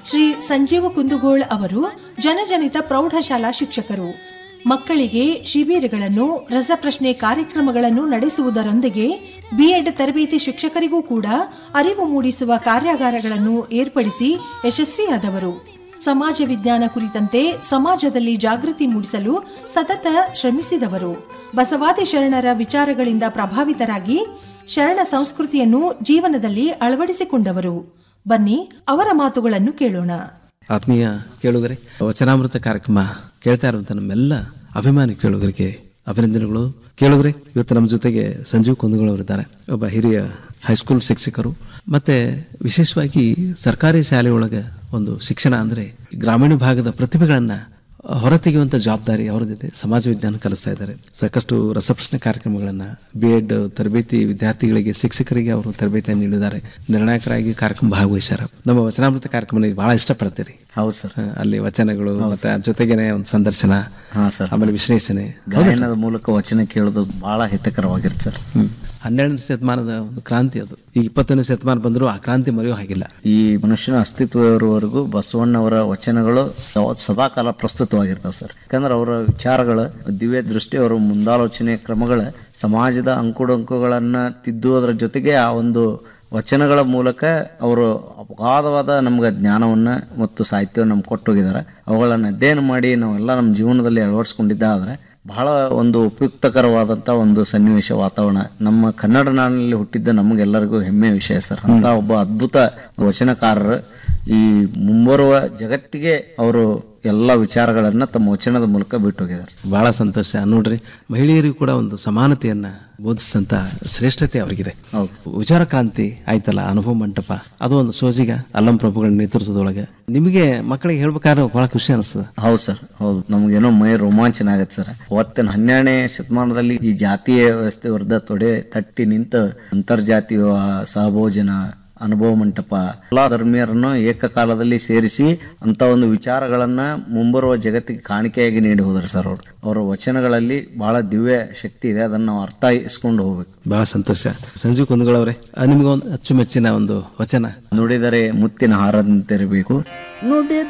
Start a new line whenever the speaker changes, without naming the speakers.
ಶ್ರೀ ಸಂಜೀವ ಕುಂದುಗೋಳ್ ಅವರು ಜನಜನಿತ ಪ್ರೌಢಶಾಲಾ ಶಿಕ್ಷಕರು ಮಕ್ಕಳಿಗೆ ಶಿಬಿರಗಳನ್ನು ರಸಪ್ರಶ್ನೆ ಕಾರ್ಯಕ್ರಮಗಳನ್ನು ನಡೆಸುವುದರೊಂದಿಗೆ ಬಿಎಡ್ ತರಬೇತಿ ಶಿಕ್ಷಕರಿಗೂ ಕೂಡ ಅರಿವು ಮೂಡಿಸುವ ಕಾರ್ಯಾಗಾರಗಳನ್ನು ಏರ್ಪಡಿಸಿ ಯಶಸ್ವಿಯಾದವರು ಸಮಾಜ ವಿಜ್ಞಾನ ಕುರಿತಂತೆ ಸಮಾಜದಲ್ಲಿ ಜಾಗೃತಿ ಮೂಡಿಸಲು ಸತತ ಶ್ರಮಿಸಿದವರು ಬಸವಾದಿ ಶರಣರ ವಿಚಾರಗಳಿಂದ ಪ್ರಭಾವಿತರಾಗಿ ಶರಣ ಸಂಸ್ಕೃತಿಯನ್ನು ಜೀವನದಲ್ಲಿ ಅಳವಡಿಸಿಕೊಂಡವರು ಬನ್ನಿ ಅವರ ಮಾತುಗಳನ್ನು ಕೇಳೋಣ
ಆತ್ಮೀಯ ಕೇಳುಗರೆ ವಚನಾಮೃತ ಕಾರ್ಯಕ್ರಮ ಕೇಳ್ತಾ ಇರುವಂತ ನಮ್ಮೆಲ್ಲ ಅಭಿಮಾನಿ ಕೇಳುಗರಿಗೆ ಅಭಿನಂದನೆಗಳು ಕೇಳುಗರೆ ಇವತ್ತು ನಮ್ಮ ಜೊತೆಗೆ ಸಂಜೀವ್ ಕುಂದಗಳವರಿದ್ದಾರೆ ಒಬ್ಬ ಹಿರಿಯ ಹೈಸ್ಕೂಲ್ ಶಿಕ್ಷಕರು ಮತ್ತೆ ವಿಶೇಷವಾಗಿ ಸರ್ಕಾರಿ ಶಾಲೆಯೊಳಗೆ ಒಂದು ಶಿಕ್ಷಣ ಅಂದ್ರೆ ಗ್ರಾಮೀಣ ಭಾಗದ ಪ್ರತಿಭೆಗಳನ್ನ ಹೊರತೆಗೆಯುವಂಥ ಜವಾಬ್ದಾರಿ ಅವರದಿದೆ ಸಮಾಜ ವಿಜ್ಞಾನ ಕಲಿಸ್ತಾ ಇದ್ದಾರೆ ಸಾಕಷ್ಟು ರಸಪ್ರಶ್ನೆ ಕಾರ್ಯಕ್ರಮಗಳನ್ನು ಬಿ ಎಡ್ ತರಬೇತಿ ವಿದ್ಯಾರ್ಥಿಗಳಿಗೆ ಶಿಕ್ಷಕರಿಗೆ ಅವರು ತರಬೇತಿಯನ್ನು ನೀಡಿದ್ದಾರೆ ನಿರ್ಣಾಯಕರಾಗಿ ಕಾರ್ಯಕ್ರಮ ಭಾಗವಹಿಸ್ಯಾರ ನಮ್ಮ ವಚನಾಮೃತ ಕಾರ್ಯಕ್ರಮ ನೀವು ಬಹಳ ಇಷ್ಟಪಡ್ತೀರಿ
ಹೌದು ಸರ್
ಆ, ಅಲ್ಲಿ ವಚನಗಳು ಮತ್ತೆ ಅದ್ರ ಜೊತೆಗೇನೆ ಒಂದು ಸಂದರ್ಶನ
ಹಾ ಸರ್
ಆಮೇಲೆ ವಿಶ್ಲೇಷಣೆ
ಗಾಯನದ ಮೂಲಕ ವಚನ ಕೇಳೋದು ಬಹಳ ಹಿತಕರವಾಗಿರುತ್ತೆ ಸರ್
ಹ್ಮ್. ಹನ್ನೆರಡನೇ ಶತಮಾನದ ಒಂದು ಕ್ರಾಂತಿ ಅದು ಈಗ ಇಪ್ಪತ್ತನೇ ಶತಮಾನ ಬಂದರೂ ಆ ಕ್ರಾಂತಿ ಮರೆಯೋ ಹಾಗಿಲ್ಲ
ಈ ಮನುಷ್ಯನ ಅಸ್ತಿತ್ವವರೆಗೂ ಬಸವಣ್ಣವರ ವಚನಗಳು ಯಾವತ್ತು ಸದಾಕಾಲ ಪ್ರಸ್ತುತವಾಗಿರ್ತಾವೆ ಸರ್ ಯಾಕಂದ್ರೆ ಅವರ ವಿಚಾರಗಳು ದಿವ್ಯ ದೃಷ್ಟಿ ಅವರ ಮುಂದಾಲೋಚನೆ ಕ್ರಮಗಳ ಸಮಾಜದ ಅಂಕುಡೊಂಕುಗಳನ್ನು ತಿದ್ದುವುದರ ಜೊತೆಗೆ ಆ ಒಂದು ವಚನಗಳ ಮೂಲಕ ಅವರು ಅಗಾಧವಾದ ನಮ್ಗೆ ಜ್ಞಾನವನ್ನು ಮತ್ತು ಸಾಹಿತ್ಯವನ್ನು ನಮ್ಗೆ ಕೊಟ್ಟೋಗಿದ್ದಾರೆ ಅವುಗಳನ್ನು ಅಧ್ಯಯನ ಮಾಡಿ ನಾವೆಲ್ಲ ನಮ್ಮ ಜೀವನದಲ್ಲಿ ಅಳವಡಿಸ್ಕೊಂಡಿದ್ದಾದ್ರೆ ಬಹಳ ಒಂದು ಉಪಯುಕ್ತಕರವಾದಂಥ ಒಂದು ಸನ್ನಿವೇಶ ವಾತಾವರಣ ನಮ್ಮ ಕನ್ನಡ ನಾಡಿನಲ್ಲಿ ಹುಟ್ಟಿದ್ದ ನಮಗೆಲ್ಲರಿಗೂ ಹೆಮ್ಮೆಯ ವಿಷಯ ಸರ್ ಅಂತ ಒಬ್ಬ ಅದ್ಭುತ ವಚನಕಾರರು ಈ ಮುಂಬರುವ ಜಗತ್ತಿಗೆ ಅವರು ಎಲ್ಲ ವಿಚಾರಗಳನ್ನ ತಮ್ಮ ವಚನದ ಮೂಲಕ ಬಿಟ್ಟು ಹೋಗಿದ್ದಾರೆ
ಬಹಳ ಸಂತೋಷ ನೋಡ್ರಿ ಮಹಿಳೆಯರಿಗೂ ಕೂಡ ಒಂದು ಸಮಾನತೆಯನ್ನ ಬೋಧಿಸಂತ ಶ್ರೇಷ್ಠತೆ ಅವರಿಗಿದೆ
ಹೌದು
ವಿಚಾರ ಕ್ರಾಂತಿ ಆಯ್ತಲ್ಲ ಅನುಭವ ಮಂಟಪ ಅದು ಒಂದು ಸೋಜಿಗ ಅಲ್ಲಂ ಪ್ರಭುಗಳ ನೇತೃತ್ವದೊಳಗೆ ನಿಮಗೆ ಮಕ್ಕಳಿಗೆ ಹೇಳ್ಬೇಕಾದ್ರೆ ಬಹಳ ಖುಷಿ ಅನಿಸ್ತದೆ
ಹೌದು ಸರ್ ಹೌದು ನಮಗೇನೋ ಮೈ ರೋಮಾಂಚನ ಆಗತ್ತೆ ಸರ್ ಅವತ್ತಿನ ಹನ್ನೆರಡನೇ ಶತಮಾನದಲ್ಲಿ ಈ ಜಾತೀಯ ವ್ಯವಸ್ಥೆ ವಿರುದ್ಧ ತೊಡೆ ತಟ್ಟಿ ನಿಂತ ಅಂತರ್ಜಾತೀಯ ಸಹಭೋಜನ ಅನುಭವ ಮಂಟಪ ಎಲ್ಲಾ ಧರ್ಮೀಯರನ್ನು ಏಕಕಾಲದಲ್ಲಿ ಸೇರಿಸಿ ಅಂತ ಒಂದು ವಿಚಾರಗಳನ್ನ ಮುಂಬರುವ ಜಗತ್ತಿಗೆ ಕಾಣಿಕೆಯಾಗಿ ನೀಡಿ ಹೋದರು ಸರ್ ಅವರು ಅವರ ವಚನಗಳಲ್ಲಿ ಬಹಳ ದಿವ್ಯ ಶಕ್ತಿ ಇದೆ ಅದನ್ನು ನಾವು ಅರ್ಥೈಸ್ಕೊಂಡು ಹೋಗ್ಬೇಕು
ಬಹಳ ಸಂತೋಷ ಸಂಜೀವ್ ಕುಂದಗಳವ್ರೆ ನಿಮ್ಗೆ ಒಂದು ಅಚ್ಚುಮೆಚ್ಚಿನ ಒಂದು ವಚನ
ನುಡಿದರೆ ಮುತ್ತಿನ ಹಾರದಂತಿರಬೇಕು ನುಡಿ